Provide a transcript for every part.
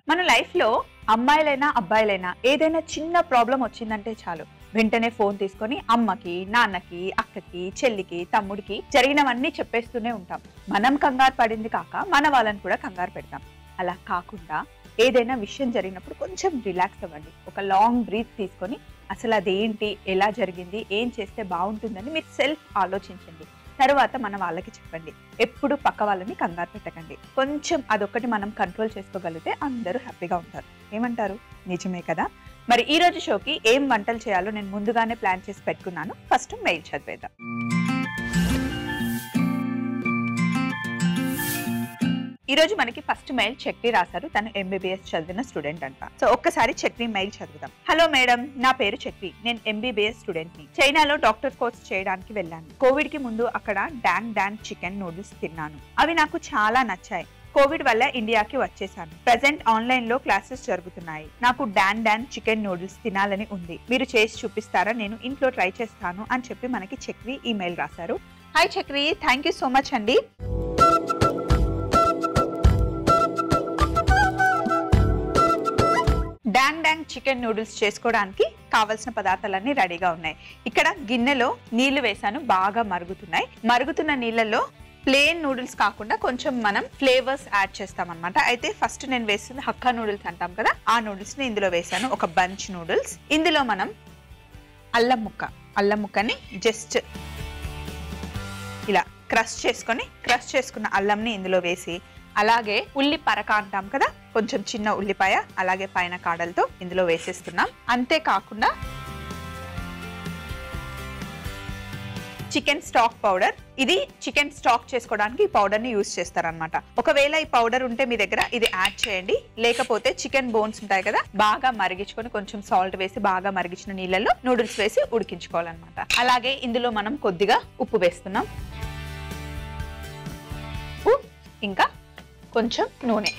మన లైఫ్లో అమ్మాయిలైనా అబ్బాయిలైనా ఏదైనా చిన్న ప్రాబ్లం వచ్చిందంటే చాలు వెంటనే ఫోన్ తీసుకొని అమ్మకి నాన్నకి అక్కకి చెల్లికి తమ్ముడికి జరిగినవన్నీ చెప్పేస్తూనే ఉంటాం మనం కంగారు పడింది కాక మన వాళ్ళని కూడా కంగారు పెడతాం అలా కాకుండా ఏదైనా విషయం జరిగినప్పుడు కొంచెం రిలాక్స్ అవ్వండి ఒక లాంగ్ బ్రీత్ తీసుకొని అసలు అదేంటి ఎలా జరిగింది ఏం చేస్తే బాగుంటుందని మీరు సెల్ఫ్ ఆలోచించండి తర్వాత మన వాళ్ళకి చెప్పండి ఎప్పుడు పక్క వాళ్ళని కంగారు పెట్టకండి కొంచెం అదొక్కటి మనం కంట్రోల్ చేసుకోగలిగితే అందరూ హ్యాపీగా ఉంటారు ఏమంటారు నిజమే కదా మరి ఈ రోజు షోకి ఏం వంటలు చేయాలో నేను ముందుగానే ప్లాన్ చేసి పెట్టుకున్నాను ఫస్ట్ మెయిల్ చదివేద్దాం ఈ రోజు మనకి ఫస్ట్ మెయిల్ చక్రి రాశారు తను ఎంబీబీఎస్ చదివిన స్టూడెంట్ అంట సో ఒక్కసారి చక్రి మెయిల్ చదువుదాం హలో మేడం నా పేరు చక్రి నేను ఎంబీబీఎస్ స్టూడెంట్ ని చైనాలో డాక్టర్ కోర్స్ చేయడానికి వెళ్ళాను కోవిడ్ కి ముందు అక్కడ డాన్ డాన్ చికెన్ నూడిల్స్ తిన్నాను అవి నాకు చాలా నచ్చాయి కోవిడ్ వల్ల ఇండియాకి వచ్చేసాను ప్రజెంట్ ఆన్లైన్ లో క్లాసెస్ జరుగుతున్నాయి నాకు డాన్ డాన్ చికెన్ నూడిల్స్ తినాలని ఉంది మీరు చేసి చూపిస్తారా నేను ఇంట్లో ట్రై చేస్తాను అని చెప్పి మనకి చక్రి ఈమెయిల్ రాశారు hi Chakri thank you so much అండి డాంగ్ డాంగ్ చికెన్ నూడిల్స్ చేసుకోవడానికి కావలసిన పదార్థాలన్నీ రెడీగా ఉన్నాయి ఇక్కడ గిన్నెలో నీళ్లు వేసాను బాగా మరుగుతున్నాయి మరుగుతున్న నీళ్ళల్లో ప్లేన్ నూడిల్స్ కాకుండా కొంచెం మనం ఫ్లేవర్స్ యాడ్ చేస్తాం అనమాట అయితే ఫస్ట్ నేను వేస్తుంది హక్కా నూడిల్స్ అంటాం కదా ఆ నూడిల్స్ ని ఇందులో వేసాను ఒక బంచ్ నూడిల్స్ ఇందులో మనం అల్లం ముక్క అల్లం ముక్కని జస్ట్ ఇలా క్రష్ చేసుకొని క్రష్ చేసుకున్న అల్లంని ఇందులో వేసి అలాగే ఉల్లి పరక అంటాం కదా కొంచెం చిన్న ఉల్లిపాయ అలాగే పైన కాడలతో ఇందులో వేసేస్తున్నాం అంతేకాకుండా చికెన్ స్టాక్ పౌడర్ ఇది చికెన్ స్టాక్ చేసుకోవడానికి ఈ పౌడర్ ని యూస్ చేస్తారనమాట ఒకవేళ ఈ పౌడర్ ఉంటే మీ దగ్గర ఇది యాడ్ చేయండి లేకపోతే చికెన్ బోన్స్ ఉంటాయి కదా బాగా మరిగించుకొని కొంచెం సాల్ట్ వేసి బాగా మరిగించిన నీళ్ళలో నూడిల్స్ వేసి ఉడికించుకోవాలన్నమాట అలాగే ఇందులో మనం కొద్దిగా ఉప్పు వేస్తున్నాం ఉప్పు ఇంకా కొంచెం నూనె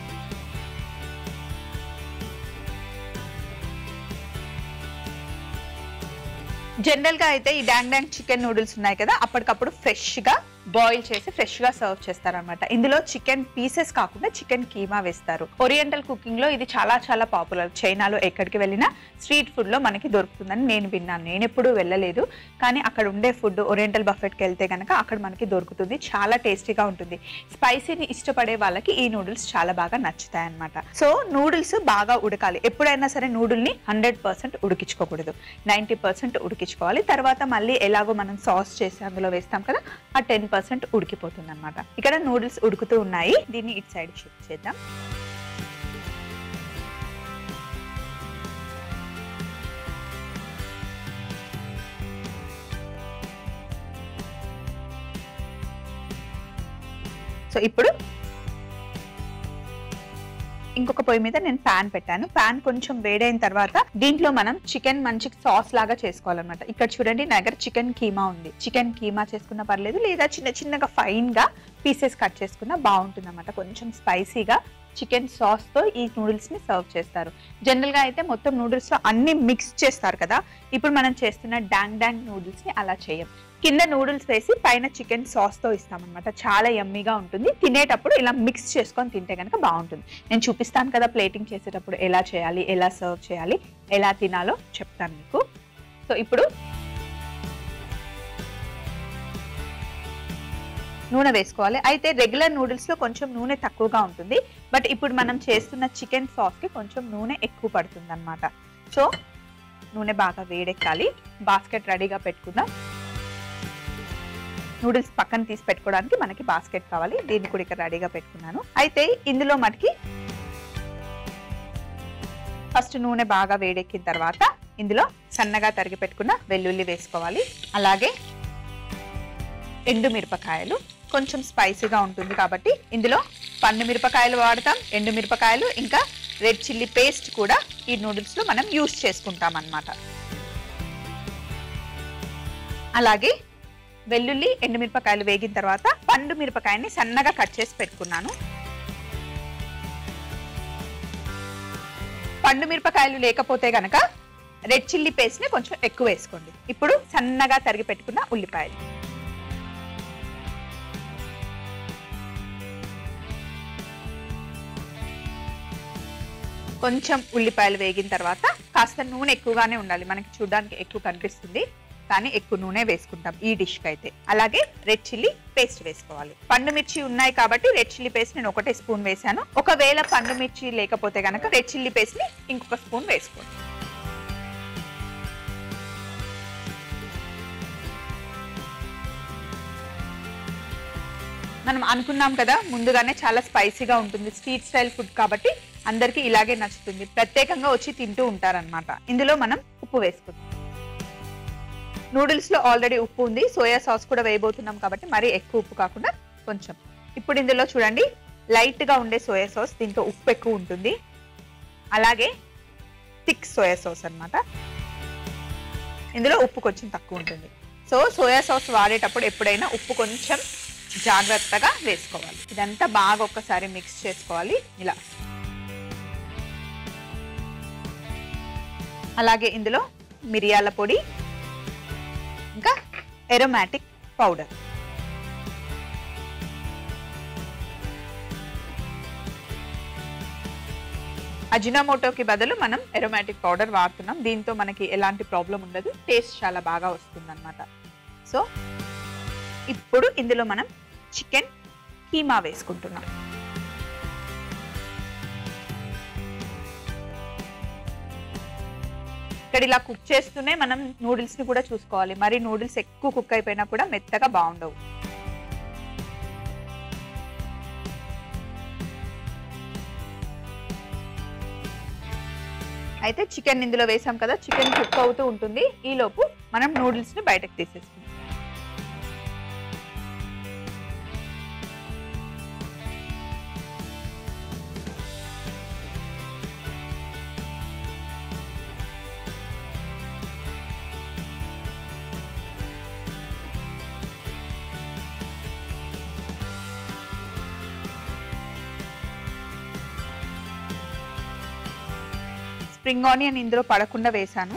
జనరల్ గా అయితే ఈ డాంగ్ డాంగ్ చికెన్ నూడిల్స్ ఉన్నాయి కదా అప్పటికప్పుడు ఫ్రెష్ గా బాయిల్ చేసి ఫ్రెష్ గా సర్వ్ చేస్తారనమాట ఇందులో చికెన్ పీసెస్ కాకుండా చికెన్ కీమా వేస్తారు ఓరియంటల్ కుకింగ్ లో ఇది చాలా చాలా పాపులర్ చైనాలో ఎక్కడికి వెళ్ళినా స్ట్రీట్ ఫుడ్ లో మనకి దొరుకుతుందని నేను విన్నాను నేను ఎప్పుడూ వెళ్ళలేదు కానీ అక్కడ ఉండే ఫుడ్ ఓరియంటల్ బఫెట్ కి వెళ్తే కనుక అక్కడ మనకి దొరుకుతుంది చాలా టేస్టీగా ఉంటుంది స్పైసీని ఇష్టపడే వాళ్ళకి ఈ నూడిల్స్ చాలా బాగా నచ్చుతాయి అనమాట సో నూడిల్స్ బాగా ఉడకాలి ఎప్పుడైనా సరే నూడిల్ ని హండ్రెడ్ పర్సెంట్ ఉడికించుకోకూడదు నైంటీ పర్సెంట్ ఉడికించుకోవాలి తర్వాత మళ్ళీ ఎలాగో మనం సాస్ చేసి అందులో వేస్తాం కదా ఆ టెన్ పర్సెంట్ ఉడికిపోతుంది అనమాట ఇక్కడ నూడిల్స్ ఉడుకుతూ ఉన్నాయి దీన్ని ఇటు సైడ్ షిఫ్ట్ చేద్దాం సో ఇప్పుడు ఇంకొక పొయ్యి మీద నేను పాన్ పెట్టాను పాన్ కొంచెం వేడైన తర్వాత దీంట్లో మనం చికెన్ మంచి సాస్ లాగా చేసుకోవాలన్నమాట ఇక్కడ చూడండి నా దగ్గర చికెన్ కీమా ఉంది చికెన్ కీమా చేసుకున్నా పర్లేదు లేదా చిన్న చిన్నగా ఫైన్ గా పీసెస్ కట్ చేసుకున్నా బాగుంటుంది అనమాట కొంచెం స్పైసీగా చికెన్ సాస్ తో ఈ నూడిల్స్ ని సర్వ్ చేస్తారు జనరల్ గా అయితే మొత్తం నూడిల్స్ లో అన్ని మిక్స్ చేస్తారు కదా ఇప్పుడు మనం చేస్తున్న డాంగ్ డాంగ్ నూడిల్స్ ని అలా చేయం కింద నూడిల్స్ వేసి పైన చికెన్ సాస్ తో ఇస్తామన్నమాట చాలా యమ్మీగా ఉంటుంది తినేటప్పుడు ఇలా మిక్స్ చేసుకొని తింటే కనుక బాగుంటుంది నేను చూపిస్తాను కదా ప్లేటింగ్ చేసేటప్పుడు ఎలా చేయాలి ఎలా సర్వ్ చేయాలి ఎలా తినాలో చెప్తాను మీకు సో ఇప్పుడు నూనె వేసుకోవాలి అయితే రెగ్యులర్ నూడిల్స్ లో కొంచెం నూనె తక్కువగా ఉంటుంది బట్ ఇప్పుడు మనం చేస్తున్న చికెన్ సాస్ కి కొంచెం నూనె ఎక్కువ పడుతుంది అనమాట సో నూనె బాగా వేడెక్కాలి బాస్కెట్ రెడీగా పెట్టుకుందాం నూడిల్స్ పక్కన తీసి పెట్టుకోవడానికి మనకి బాస్కెట్ కావాలి దీన్ని కూడా ఇక్కడ రెడీగా పెట్టుకున్నాను అయితే ఇందులో మనకి ఫస్ట్ నూనె బాగా వేడెక్కిన తర్వాత ఇందులో సన్నగా తరిగి పెట్టుకున్న వెల్లుల్లి వేసుకోవాలి అలాగే ఎండు మిరపకాయలు కొంచెం స్పైసీగా ఉంటుంది కాబట్టి ఇందులో పండు మిరపకాయలు వాడతాం ఎండు మిరపకాయలు ఇంకా రెడ్ చిల్లీ పేస్ట్ కూడా ఈ నూడిల్స్ లో మనం యూస్ చేసుకుంటాం అన్నమాట అలాగే వెల్లుల్లి ఎండుమిరపకాయలు వేగిన తర్వాత పండు మిరపకాయని సన్నగా కట్ చేసి పెట్టుకున్నాను పండు మిరపకాయలు లేకపోతే గనక రెడ్ చిల్లీ పేస్ట్ ని కొంచెం ఎక్కువ వేసుకోండి ఇప్పుడు సన్నగా తరిగి పెట్టుకున్న ఉల్లిపాయలు కొంచెం ఉల్లిపాయలు వేగిన తర్వాత కాస్త నూనె ఎక్కువగానే ఉండాలి మనకి చూడడానికి ఎక్కువ కనిపిస్తుంది కానీ ఎక్కువ నూనె వేసుకుంటాం ఈ డిష్ కి అయితే అలాగే రెడ్ చిల్లీ పేస్ట్ వేసుకోవాలి పండు మిర్చి ఉన్నాయి కాబట్టి రెడ్ చిల్లీ పేస్ట్ నేను ఒకటే స్పూన్ వేసాను ఒకవేళ పండు మిర్చి లేకపోతే గనక రెడ్ చిల్లీ పేస్ట్ ని ఇంకొక స్పూన్ వేసుకోండి మనం అనుకున్నాం కదా ముందుగానే చాలా స్పైసీగా ఉంటుంది స్ట్రీట్ స్టైల్ ఫుడ్ కాబట్టి అందరికీ ఇలాగే నచ్చుతుంది ప్రత్యేకంగా వచ్చి తింటూ ఉంటారన్నమాట ఇందులో మనం ఉప్పు వేసుకుందాం నూడిల్స్ లో ఆల్రెడీ ఉప్పు ఉంది సోయా సాస్ కూడా వేయబోతున్నాం కాబట్టి మరీ ఎక్కువ ఉప్పు కాకుండా కొంచెం ఇప్పుడు ఇందులో చూడండి లైట్ గా ఉండే సోయా సాస్ దీంట్లో ఉప్పు ఎక్కువ ఉంటుంది అలాగే థిక్ సోయా సాస్ అన్నమాట ఇందులో ఉప్పు కొంచెం తక్కువ ఉంటుంది సో సోయా సాస్ వాడేటప్పుడు ఎప్పుడైనా ఉప్పు కొంచెం జాగ్రత్తగా వేసుకోవాలి ఇదంతా బాగా ఒక్కసారి మిక్స్ చేసుకోవాలి ఇలా అలాగే ఇందులో మిరియాల పొడి ఇంకా ఎరోమాటిక్ పౌడర్ అజినామోటోకి బదులు మనం ఎరోమాటిక్ పౌడర్ వాడుతున్నాం దీంతో మనకి ఎలాంటి ప్రాబ్లం ఉండదు టేస్ట్ చాలా బాగా వస్తుంది అనమాట సో ఇప్పుడు ఇందులో మనం చికెన్ కీమా వేసుకుంటున్నాం ఇక్కడ ఇలా కుక్ చేస్తూనే మనం నూడిల్స్ ని కూడా చూసుకోవాలి మరి నూడిల్స్ ఎక్కువ కుక్ అయిపోయినా కూడా మెత్తగా బాగుండవు అయితే చికెన్ ఇందులో వేసాం కదా చికెన్ కుక్ అవుతూ ఉంటుంది ఈ లోపు మనం నూడిల్స్ ని బయటకు తీసేసుకుంటాం స్ప్రింగ్ ఆనియన్ ఇందులో పడకుండా వేసాను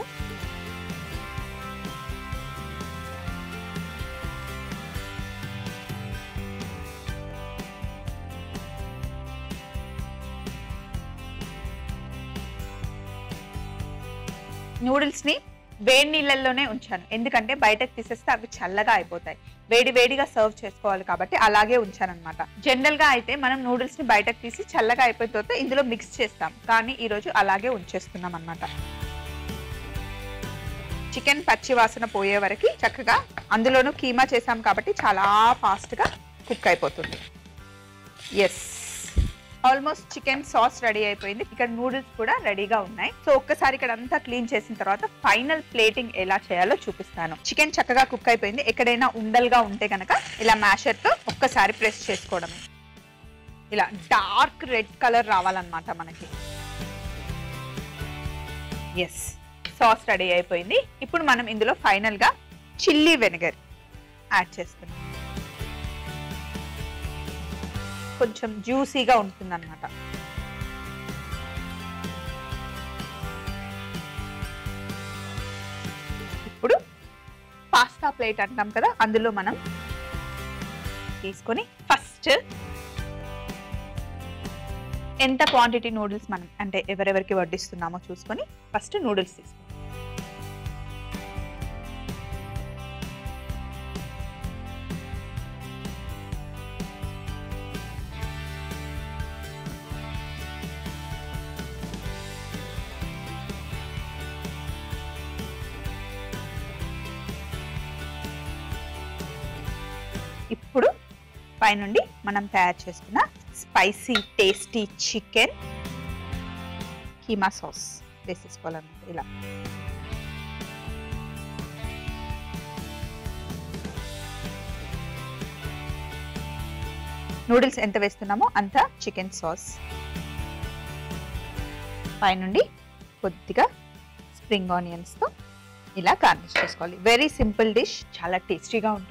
నూడిల్స్ ని వేడి నీళ్ళల్లోనే ఉంచాను ఎందుకంటే బయటకు తీసేస్తే అవి చల్లగా అయిపోతాయి వేడి వేడిగా సర్వ్ చేసుకోవాలి కాబట్టి అలాగే ఉంచాను అనమాట జనరల్ గా అయితే మనం నూడిల్స్ ని బయటకు తీసి చల్లగా అయిపోయిన తర్వాత ఇందులో మిక్స్ చేస్తాం కానీ ఈ రోజు అలాగే ఉంచేస్తున్నాం అనమాట చికెన్ పచ్చి వాసన పోయే వరకు చక్కగా అందులోనూ కీమా చేసాం కాబట్టి చాలా ఫాస్ట్ గా కుక్ అయిపోతుంది yes almost chicken sauce ready అయిపోయింది ఇక్కడ నూడిల్స్ కూడా రెడీగా ఉన్నాయి సో ఒక్కసారి ఇక్కడ అంతా క్లీన్ చేసిన తర్వాత ఫైనల్ ప్లేటింగ్ ఎలా చేయాలో చూపిస్తాను చికెన్ చక్కగా కుక్ అయిపోయింది ఎక్కడైనా ఉండలుగా ఉంటే కనుక ఇలా మ్యాషర్ తో ఒక్కసారి ప్రెస్ చేసుకోవడమే ఇలా డార్క్ రెడ్ కలర్ రావాలన్నమాట మనకి ఎస్ సాస్ రెడీ అయిపోయింది ఇప్పుడు మనం ఇందులో ఫైనల్ గా చిల్లీ వెనిగర్ యాడ్ చేసుకున్నాం కొంచెం జ్యూసీగా ఉంటుందన్నమాట ఇప్పుడు పాస్తా ప్లేట్ అంటాం కదా అందులో మనం తీసుకొని ఫస్ట్ ఎంత క్వాంటిటీ నూడిల్స్ మనం అంటే ఎవరెవరికి వడ్డిస్తున్నామో చూసుకొని ఫస్ట్ నూడిల్స్ తీసుకుంటాం ఇప్పుడు పైనుండి మనం తయారు చేసుకున్న spicy tasty chicken keema sauce వేసేసుకోవాలన్నమాట ఇలా నూడిల్స్ ఎంత వేస్తున్నామో అంత చికెన్ సాస్ పైనుండి కొద్దిగా స్ప్రింగ్ ఆనియన్స్తో ఇలా గార్నిష్ చేసుకోవాలి వెరీ సింపుల్ డిష్ చాలా టేస్టీగా ఉంటుంది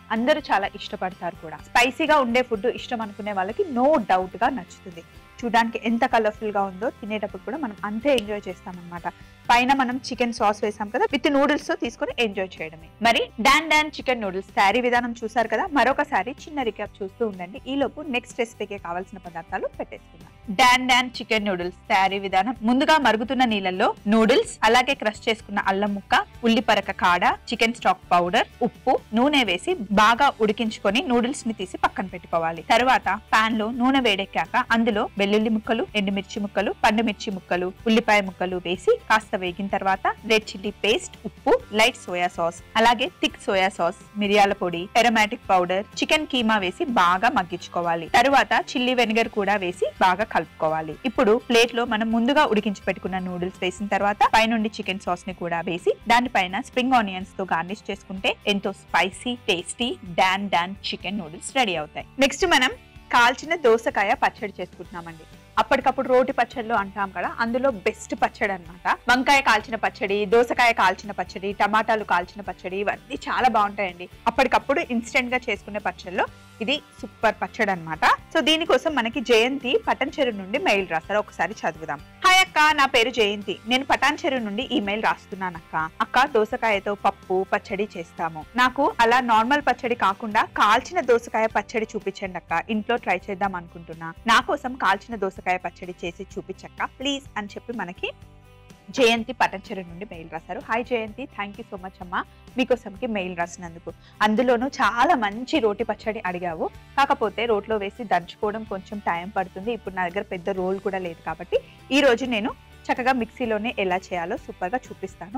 అందరూ చాలా ఇష్టపడతారు కూడా స్పైసీగా ఉండే ఫుడ్ ఇష్టం అనుకునే వాళ్ళకి నో డౌట్ గా నచ్చుతుంది చూడడానికి ఎంత కలర్ఫుల్ గా ఉందో తినేటప్పుడు కూడా మనం అంతే ఎంజాయ్ చేస్తాం అనమాట పైన మనం చికెన్ సాస్ వేసాం కదా విత్ నూడిల్స్ తో తీసుకొని ఎంజాయ్ చేయడమే మరి డాన్ డాన్ చికెన్ నూడిల్స్ తయారీ విధానం చూసారు కదా మరొకసారి చిన్న రికాప్ చూస్తూ ఉండండి ఈ లోపు నెక్స్ట్ రెసిపీకి కావాల్సిన పదార్థాలు పెట్టేసుకుందాం డాన్ డాన్ చికెన్ నూడిల్స్ తయారీ విధానం ముందుగా మరుగుతున్న నీళ్ళల్లో నూడిల్స్ అలాగే క్రష్ చేసుకున్న అల్లం ముక్క ఉల్లిపరక కాడ చికెన్ స్టాక్ పౌడర్ ఉప్పు నూనె వేసి బాగా ఉడికించుకొని నూడిల్స్ ని తీసి పక్కన పెట్టుకోవాలి తర్వాత పాన్ లో నూనె వేడెక్కాక అందులో వెల్లుల్లి ముక్కలు ఎండుమిర్చి ముక్కలు పండుమిర్చి ముక్కలు ఉల్లిపాయ ముక్కలు వేసి కాస్త వేగిన తర్వాత రెడ్ చిల్లీ పేస్ట్ ఉప్పు లైట్ సోయా సాస్ అలాగే థిక్ సోయా సాస్ మిరియాల పొడి ఎరమాటిక్ పౌడర్ చికెన్ కీమా వేసి బాగా మగ్గించుకోవాలి తరువాత చిల్లీ వెనిగర్ కూడా వేసి బాగా కలుపుకోవాలి ఇప్పుడు ప్లేట్ లో మనం ముందుగా ఉడికించి పెట్టుకున్న నూడిల్స్ వేసిన తర్వాత పైనుండి చికెన్ సాస్ ని కూడా వేసి దానిపైన స్ప్రింగ్ ఆనియన్స్ తో గార్నిష్ చేసుకుంటే ఎంతో spicy tasty dan dan chicken noodles ready అవుతాయి నెక్స్ట్ మనం కాల్చిన దోసకాయ పచ్చడి చేసుకుంటున్నామండి అప్పటికప్పుడు రోటి పచ్చళ్ళు అంటాం కదా అందులో బెస్ట్ పచ్చడి అన్నమాట వంకాయ కాల్చిన పచ్చడి దోసకాయ కాల్చిన పచ్చడి టమాటాలు కాల్చిన పచ్చడి ఇవన్నీ చాలా బాగుంటాయండి అప్పటికప్పుడు ఇన్స్టెంట్ గా చేసుకునే పచ్చళ్ళు ఇది సూపర్ పచ్చడి అన్నమాట సో దీనికోసం మనకి జయంతి పటన్ చెరువు నుండి మెయిల్ రాస్తారు ఒకసారి చదువుదాం హాయ్ అక్క నా పేరు జయంతి నేను పటాన్ చెరువు నుండి ఈమెయిల్ రాస్తున్నాను అక్క అక్క దోసకాయతో పప్పు పచ్చడి చేస్తాము నాకు అలా నార్మల్ పచ్చడి కాకుండా కాల్చిన దోసకాయ పచ్చడి చూపించండి అక్క ఇంట్లో ట్రై చేద్దాం అనుకుంటున్నా నా కోసం కాల్చిన దోసకాయ పచ్చడి చేసి చూపించక్క ప్లీజ్ అని చెప్పి మనకి జయంతి పటంచెరు నుండి మెయిల్ రాశారు hi Jayanthi thank you so much అమ్మా మీకోసంకి మెయిల్ రాసినందుకు అందులోనూ చాలా మంచి రోటి పచ్చడి అడిగావు కాకపోతే రోట్లో వేసి దంచుకోవడం కొంచెం టైం పడుతుంది ఇప్పుడు నా దగ్గర పెద్ద రోల్ కూడా లేదు కాబట్టి ఈ రోజు నేను చక్కగా మిక్సీలోనే ఎలా చేయాలో సూపర్గా చూపిస్తాను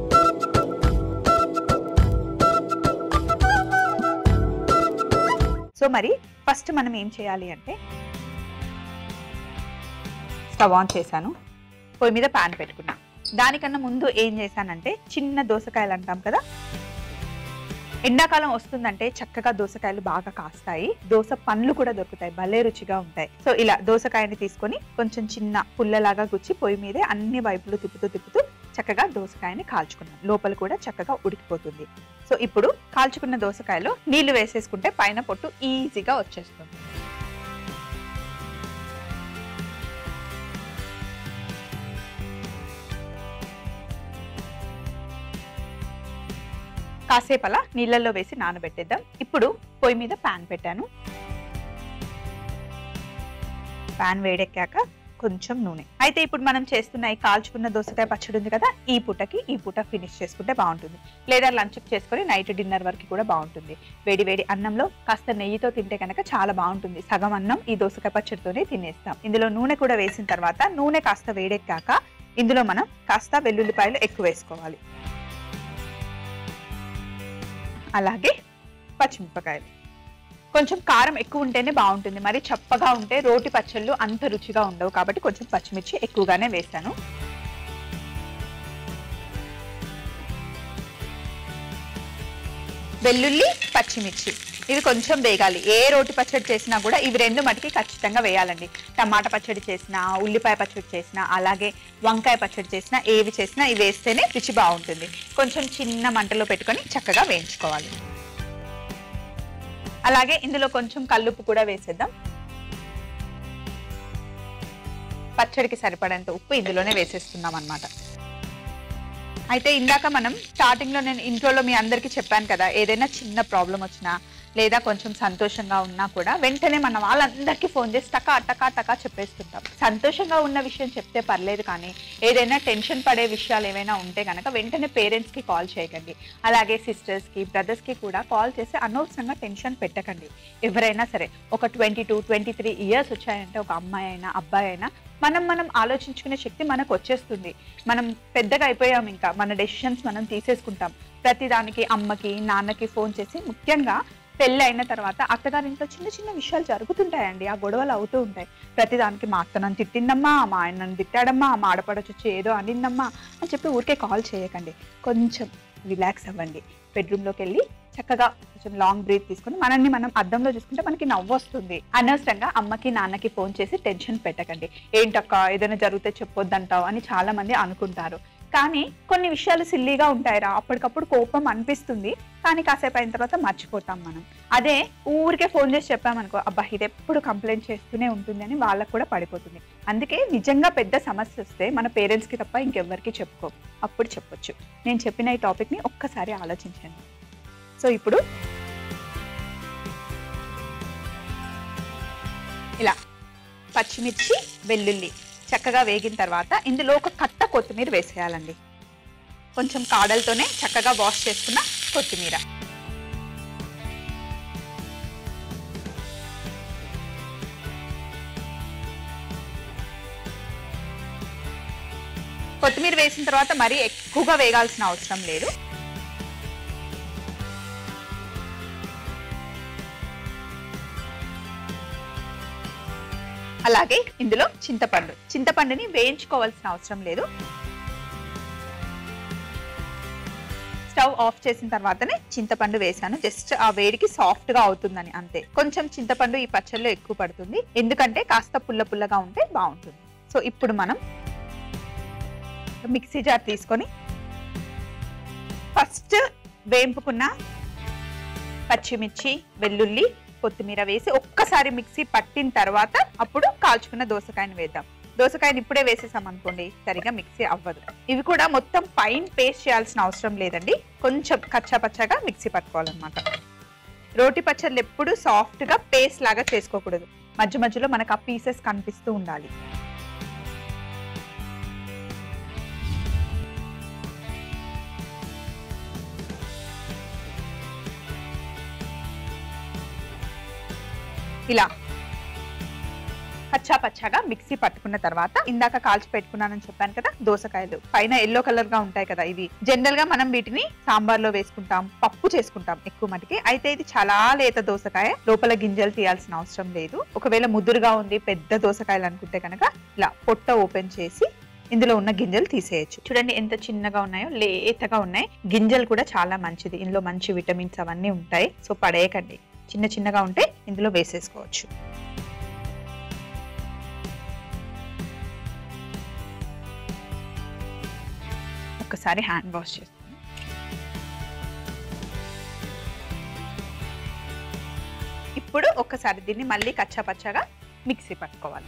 సో మరి ఫస్ట్ మనం ఏం చేయాలి అంటే స్టవ్ ఆన్ చేశాను పొయ్యి మీద పాన్ పెట్టుకున్నా దానికన్నా ముందు ఏం చేశానంటే చిన్న దోసకాయలు అంటాం కదా ఎండాకాలం వస్తుందంటే చక్కగా దోసకాయలు బాగా కాస్తాయి దోస పండ్లు కూడా దొరుకుతాయి భలే రుచిగా ఉంటాయి సో ఇలా దోసకాయని తీసుకొని కొంచెం చిన్న పుల్లలాగా గుచ్చి పొయ్యి మీదే అన్ని వైపులు తిప్పుతూ తిప్పుతూ చక్కగా దోసకాయని కాల్చుకున్నాను లోపల కూడా చక్కగా ఉడికిపోతుంది సో ఇప్పుడు కాల్చుకున్న దోసకాయలో నీళ్లు వేసేసుకుంటే పైన పొట్టు ఈజీగా వచ్చేస్తుంది కాసేపు అలా నీళ్ళల్లో వేసి నానబెట్టేద్దాం ఇప్పుడు పొయ్యి మీద పాన్ పెట్టాను పాన్ వేడెక్కాక కొంచెం నూనె అయితే ఇప్పుడు మనం చేస్తున్న ఈ కాల్చుకున్న దోసకాయ పచ్చడి ఉంది కదా ఈ పూటకి ఈ పూట ఫినిష్ చేసుకుంటే బాగుంటుంది లేదా లంచ్ చేసుకొని నైట్ డిన్నర్ వరకు కూడా బాగుంటుంది వేడి వేడి అన్నంలో కాస్త నెయ్యితో తింటే కనుక చాలా బాగుంటుంది సగం అన్నం ఈ దోసకాయ పచ్చడితోనే తినేస్తాం ఇందులో నూనె కూడా వేసిన తర్వాత నూనె కాస్త వేడెక్కాక ఇందులో మనం కాస్త వెల్లుల్లిపాయలు ఎక్కువ వేసుకోవాలి అలాగే పచ్చిమిరపకాయలు కొంచెం కారం ఎక్కువ ఉంటేనే బాగుంటుంది మరి చప్పగా ఉంటే రోటి పచ్చళ్ళు అంత రుచిగా ఉండవు కాబట్టి కొంచెం పచ్చిమిర్చి ఎక్కువగానే వేశాను వెల్లుల్లి పచ్చిమిర్చి ఇవి కొంచెం వేగాలి ఏ రోటి పచ్చడి చేసినా కూడా ఇవి రెండు మటుకి ఖచ్చితంగా వేయాలండి టమాటా పచ్చడి చేసినా ఉల్లిపాయ పచ్చడి చేసినా అలాగే వంకాయ పచ్చడి చేసినా ఏవి చేసినా ఇవి వేస్తేనే రుచి బాగుంటుంది కొంచెం చిన్న మంటలో పెట్టుకొని చక్కగా వేయించుకోవాలి అలాగే ఇందులో కొంచెం కల్లుప్పు కూడా వేసేద్దాం పచ్చడికి సరిపడేంత ఉప్పు ఇందులోనే వేసేస్తున్నాం అన్నమాట అయితే ఇందాక మనం స్టార్టింగ్ లో నేను ఇంట్రోలో మీ అందరికీ చెప్పాను కదా ఏదైనా చిన్న ప్రాబ్లం వచ్చినా లేదా కొంచెం సంతోషంగా ఉన్నా కూడా వెంటనే మన వాళ్ళందరికీ ఫోన్ చేసి టకా టకా టకా చెప్పేస్తుంటాం సంతోషంగా ఉన్న విషయం చెప్తే పర్లేదు కానీ ఏదైనా టెన్షన్ పడే విషయాలు ఏమైనా ఉంటే కనుక వెంటనే పేరెంట్స్కి కాల్ చేయకండి అలాగే సిస్టర్స్కి బ్రదర్స్కి కూడా కాల్ చేసి అనవసరంగా టెన్షన్ పెట్టకండి ఎవరైనా సరే ఒక twenty two twenty three years వచ్చాయంటే ఒక అమ్మాయి అయినా అబ్బాయి అయినా మనం మనం ఆలోచించుకునే శక్తి మనకు వచ్చేస్తుంది మనం పెద్దగా అయిపోయాం ఇంకా మన డెసిషన్స్ మనం తీసేసుకుంటాం ప్రతిదానికి అమ్మకి నాన్నకి ఫోన్ చేసి ముఖ్యంగా పెళ్ళి అయిన తర్వాత అత్తగారింట్లో చిన్న చిన్న విషయాలు జరుగుతుంటాయండి ఆ గొడవలు అవుతూ ఉంటాయి ప్రతిదానికి మా అత్త నన్ను తిట్టిందమ్మా మా ఆయన నన్ను తిట్టాడమ్మా మా ఆడపడొచ్చి వచ్చి ఏదో అనిందమ్మా అని చెప్పి ఊరికే కాల్ చేయకండి కొంచెం రిలాక్స్ అవ్వండి బెడ్రూమ్లోకి వెళ్ళి చక్కగా కొంచెం లాంగ్ బ్రీత్ తీసుకుని మనల్ని మనం అద్దంలో చూసుకుంటే మనకి నవ్వు వస్తుంది అనవసరంగా అమ్మకి నాన్నకి ఫోన్ చేసి టెన్షన్ పెట్టకండి ఏంటక్క ఏదైనా జరిగితే చెప్పొద్దంటావు అని చాలా మంది అనుకుంటారు కానీ కొన్ని విషయాలు సిల్లీగా ఉంటాయిరా అప్పటికప్పుడు కోపం అనిపిస్తుంది కానీ కాసేపు అయిన తర్వాత మర్చిపోతాం మనం అదే ఊరికే ఫోన్ చేసి చెప్పామనుకో అబ్బా ఇది ఎప్పుడు కంప్లైంట్ చేస్తూనే ఉంటుంది అని వాళ్ళకు కూడా పడిపోతుంది అందుకే నిజంగా పెద్ద సమస్య వస్తే మన పేరెంట్స్కి తప్ప ఇంకెవ్వరికి చెప్పుకో అప్పుడు చెప్పొచ్చు నేను చెప్పిన ఈ టాపిక్ని ఒక్కసారి ఆలోచించండి సో ఇప్పుడు ఇలా పచ్చిమిర్చి వెల్లుల్లి చక్కగా వేగిన తర్వాత ఇందులో ఒక కట్ట కొత్తిమీర వేసేయాలండి కొంచెం కాడలతోనే చక్కగా వాష్ చేసుకున్న కొత్తిమీర కొత్తిమీర వేసిన తర్వాత మరీ ఎక్కువగా వేగాల్సిన అవసరం లేదు అలాగే ఇందులో చింతపండు చింతపండుని వేయించుకోవాల్సిన అవసరం లేదు స్టవ్ ఆఫ్ చేసిన తర్వాతనే చింతపండు వేసాను జస్ట్ ఆ వేడికి సాఫ్ట్ గా అవుతుందని అంతే కొంచెం చింతపండు ఈ పచ్చళ్ళలో ఎక్కువ పడుతుంది ఎందుకంటే కాస్త పుల్ల పుల్లగా ఉంటే బాగుంటుంది సో ఇప్పుడు మనం మిక్సీ జార్ తీసుకొని ఫస్ట్ వేంపుకున్న పచ్చిమిర్చి వెల్లుల్లి కొత్తిమీర వేసి ఒక్కసారి మిక్సీ పట్టిన తర్వాత అప్పుడు కాల్చుకున్న దోసకాయని వేద్దాం దోసకాయని ఇప్పుడే వేసేసాం అనుకోండి సరిగా మిక్సీ అవ్వదు ఇవి కూడా మొత్తం పైన పేస్ట్ చేయాల్సిన అవసరం లేదండి కొంచెం కచ్చా పచ్చగా మిక్సీ పట్టుకోవాలన్నమాట రోటి పచ్చళ్ళు ఎప్పుడు సాఫ్ట్ గా పేస్ట్ లాగా చేసుకోకూడదు మధ్య మధ్యలో మనకు ఆ పీసెస్ కనిపిస్తూ ఉండాలి ఇలా కచ్చా పచ్చాగా మిక్సీ పట్టుకున్న తర్వాత ఇందాక కాల్చి పెట్టుకున్నానని చెప్పాను కదా దోసకాయలు పైన ఎల్లో కలర్ గా ఉంటాయి కదా ఇవి జనరల్ గా మనం వీటిని సాంబార్ లో వేసుకుంటాం పప్పు చేసుకుంటాం ఎక్కువ మటుకి అయితే ఇది చాలా లేత దోసకాయ లోపల గింజలు తీయాల్సిన అవసరం లేదు ఒకవేళ ముదురుగా ఉంది పెద్ద దోసకాయలు అనుకుంటే కనుక ఇలా పొట్ట ఓపెన్ చేసి ఇందులో ఉన్న గింజలు తీసేయచ్చు చూడండి ఎంత చిన్నగా ఉన్నాయో లేతగా ఉన్నాయి గింజలు కూడా చాలా మంచిది ఇందులో మంచి విటమిన్స్ అవన్నీ ఉంటాయి సో పడేయకండి చిన్న చిన్నగా ఉంటే ఇందులో వేసేసుకోవచ్చు ఒక్కసారి హ్యాండ్ వాష్ చేస్తాను ఇప్పుడు ఒక్కసారి దీన్ని మళ్ళీ కచ్చా పచ్చగా మిక్సీ పట్టుకోవాలి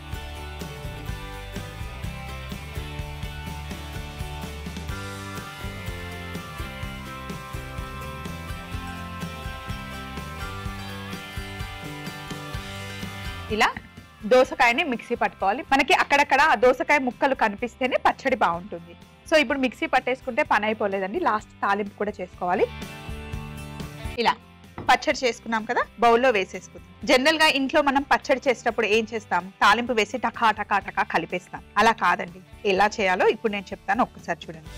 ఇలా దోసకాయని మిక్సీ పట్టుకోవాలి మనకి అక్కడక్కడ ఆ దోసకాయ ముక్కలు కనిపిస్తేనే పచ్చడి బాగుంటుంది సో ఇప్పుడు మిక్సీ పట్టేసుకుంటే పని అయిపోలేదండి లాస్ట్ తాలింపు కూడా చేసుకోవాలి ఇలా పచ్చడి చేసుకున్నాం కదా బౌల్లో వేసేసుకుందాం జనరల్ గా ఇంట్లో మనం పచ్చడి చేసేటప్పుడు ఏం చేస్తాం తాలింపు వేసి టకా టకా టకా కలిపేస్తాం అలా కాదండి ఎలా చేయాలో ఇప్పుడు నేను చెప్తాను ఒక్కసారి చూడండి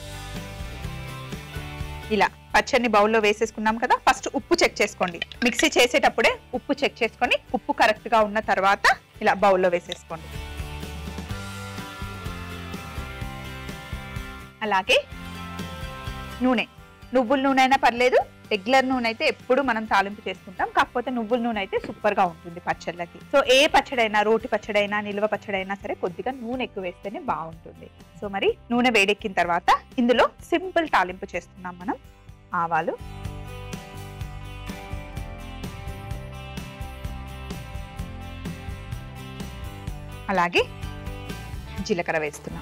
ఇలా పచ్చడిని బౌల్లో వేసేసుకున్నాం కదా ఫస్ట్ ఉప్పు చెక్ చేసుకోండి మిక్సీ చేసేటప్పుడే ఉప్పు చెక్ చేసుకొని ఉప్పు కరెక్ట్ గా ఉన్న తర్వాత ఇలా బౌల్లో వేసేసుకోండి అలాగే నూనె నువ్వుల నూనె అయినా పర్లేదు రెగ్యులర్ నూనె అయితే ఎప్పుడు మనం తాలింపు చేసుకుంటాం కాకపోతే నువ్వుల నూనె అయితే సూపర్ గా ఉంటుంది పచ్చళ్ళకి సో ఏ పచ్చడైనా రోటి పచ్చడైనా నిల్వ పచ్చడైనా సరే కొద్దిగా నూనె ఎక్కువ వేస్తేనే బాగుంటుంది సో మరి నూనె వేడెక్కిన తర్వాత ఇందులో సింపుల్ తాలింపు చేస్తున్నాం మనం ఆవాలు అలాగే జీలకర్ర వేస్తున్నాం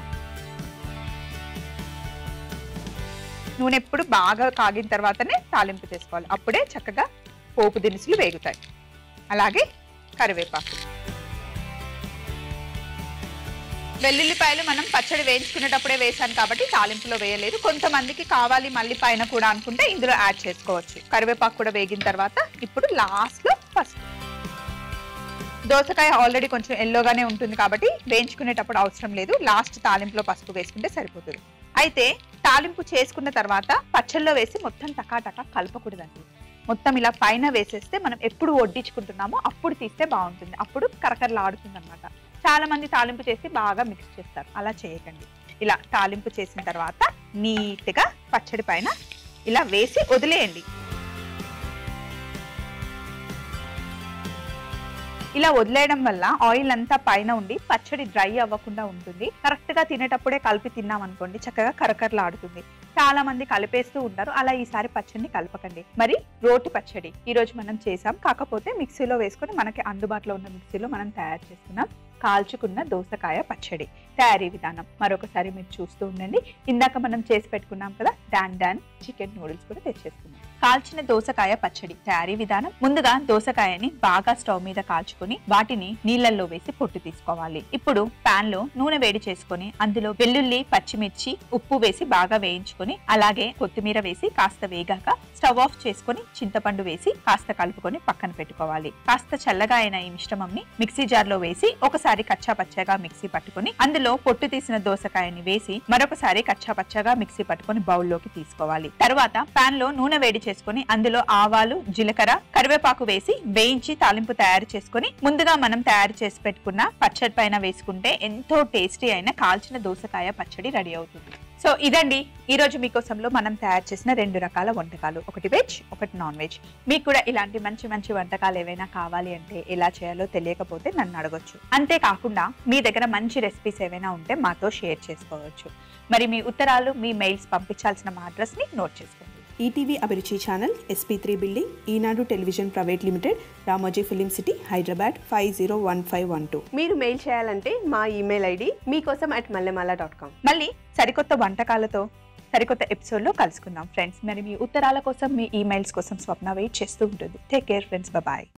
నూనె ఎప్పుడు బాగా కాగిన తర్వాతనే తాలింపు చేసుకోవాలి అప్పుడే చక్కగా పోపు దినుసులు వేగుతాయి అలాగే కరివేపాకు వెల్లుల్లిపాయలు మనం పచ్చడి వేయించుకునేటప్పుడే వేసాను కాబట్టి తాలింపులో వేయలేదు కొంతమందికి కావాలి మళ్ళీ పైన కూడా అనుకుంటే ఇందులో యాడ్ చేసుకోవచ్చు కరివేపాకు కూడా వేగిన తర్వాత ఇప్పుడు లాస్ట్ లో పసుపు దోసకాయ ఆల్రెడీ కొంచెం ఎల్లోగానే ఉంటుంది కాబట్టి వేయించుకునేటప్పుడు అవసరం లేదు లాస్ట్ తాలింపులో పసుపు వేసుకుంటే సరిపోతుంది అయితే తాలింపు చేసుకున్న తర్వాత పచ్చళ్ళలో వేసి మొత్తం టకా టకా కలపకూడదండి మొత్తం ఇలా పైన వేసేస్తే మనం ఎప్పుడు వడ్డించుకుంటున్నామో అప్పుడు తీస్తే బాగుంటుంది అప్పుడు కరకరలాడుతుంది అనమాట చాలా మంది తాలింపు చేసి బాగా మిక్స్ చేస్తారు అలా చేయకండి ఇలా తాలింపు చేసిన తర్వాత నీట్గా పచ్చడి పైన ఇలా వేసి వదిలేయండి ఇలా వదిలేయడం వల్ల ఆయిల్ అంతా పైన ఉండి పచ్చడి డ్రై అవ్వకుండా ఉంటుంది కరెక్ట్ గా తినేటప్పుడే కలిపి తిన్నాం అనుకోండి చక్కగా కరకరలాడుతుంది చాలా మంది కలిపేస్తూ ఉంటారు అలా ఈసారి పచ్చడిని కలపకండి మరి రోటి పచ్చడి ఈ రోజు మనం చేసాం కాకపోతే మిక్సీలో వేసుకొని మనకి అందుబాటులో ఉన్న మిక్సీలో మనం తయారు చేసుకున్నాం కాల్చుకున్న దోసకాయ పచ్చడి తయారీ విధానం మరొకసారి మీరు చూస్తూ ఉండండి ఇందాక మనం చేసి పెట్టుకున్నాం కదా డాన్ డాన్ చికెన్ నూడిల్స్ కూడా తెచ్చేసుకున్నాం కాల్చిన దోసకాయ పచ్చడి తయారీ విధానం ముందుగా దోసకాయని బాగా స్టవ్ మీద కాల్చుకొని వాటిని నీళ్ళల్లో వేసి పొట్టు తీసుకోవాలి ఇప్పుడు పాన్ లో నూనె వేడి చేసుకొని అందులో వెల్లుల్లి పచ్చిమిర్చి ఉప్పు వేసి బాగా వేయించుకొని అలాగే కొత్తిమీర వేసి కాస్త వేగాక స్టవ్ ఆఫ్ చేసుకొని చింతపండు వేసి కాస్త కలుపుకొని పక్కన పెట్టుకోవాలి కాస్త చల్లగా అయిన ఈ మిశ్రమంని మిక్సీ జార్ లో వేసి ఒకసారి కచ్చా పచ్చగా మిక్సీ పట్టుకొని అందులో పొట్టు తీసిన దోసకాయని వేసి మరొకసారి కచ్చా పచ్చగా మిక్సీ పట్టుకొని బౌల్లోకి తీసుకోవాలి తర్వాత పాన్ లో నూనె వేడి చేసుకొని అందులో ఆవాలు జీలకర్ర కరివేపాకు వేసి వేయించి తాలింపు తయారు చేసుకొని ముందుగా మనం తయారు చేసి పెట్టుకున్న పచ్చడి పైన వేసుకుంటే ఎంతో టేస్టీ అయిన కాల్చిన దోసకాయ పచ్చడి రెడీ అవుతుంది సో ఇదండి ఈ రోజు మీకోసంలో మనం తయారు చేసిన రెండు రకాల వంటకాలు ఒకటి వెజ్ ఒకటి నాన్ వెజ్ మీకు కూడా ఇలాంటి మంచి మంచి వంటకాలు ఏవైనా కావాలి అంటే ఎలా చేయాలో తెలియకపోతే నన్ను అడగొచ్చు అంతేకాకుండా మీ దగ్గర మంచి రెసిపీస్ ఏవైనా ఉంటే మాతో షేర్ చేసుకోవచ్చు మరి మీ ఉత్తరాలు మీ మెయిల్స్ పంపించాల్సిన మా అడ్రస్ని నోట్ చేసుకోండి ETV Abhiruchi channel SP three building Eenadu television private limited Ramoji film city Hyderabad five zero one five one two మీరు మెయిల్ చేయాలంటే మా email ID Meekosam at Mallemala dot com మళ్ళీ సరికొత్త వంటకాలతో సరికొత్త ఎపిసోడ్లో కలుసుకుందాం ఫ్రెండ్స్ మరి మీ ఉత్తరాల కోసం మీ ఈమెయిల్స్ కోసం స్వప్న వెయిట్ చేస్తూ ఉంటుంది టేక్ కేర్ ఫ్రెండ్స్ బాయ్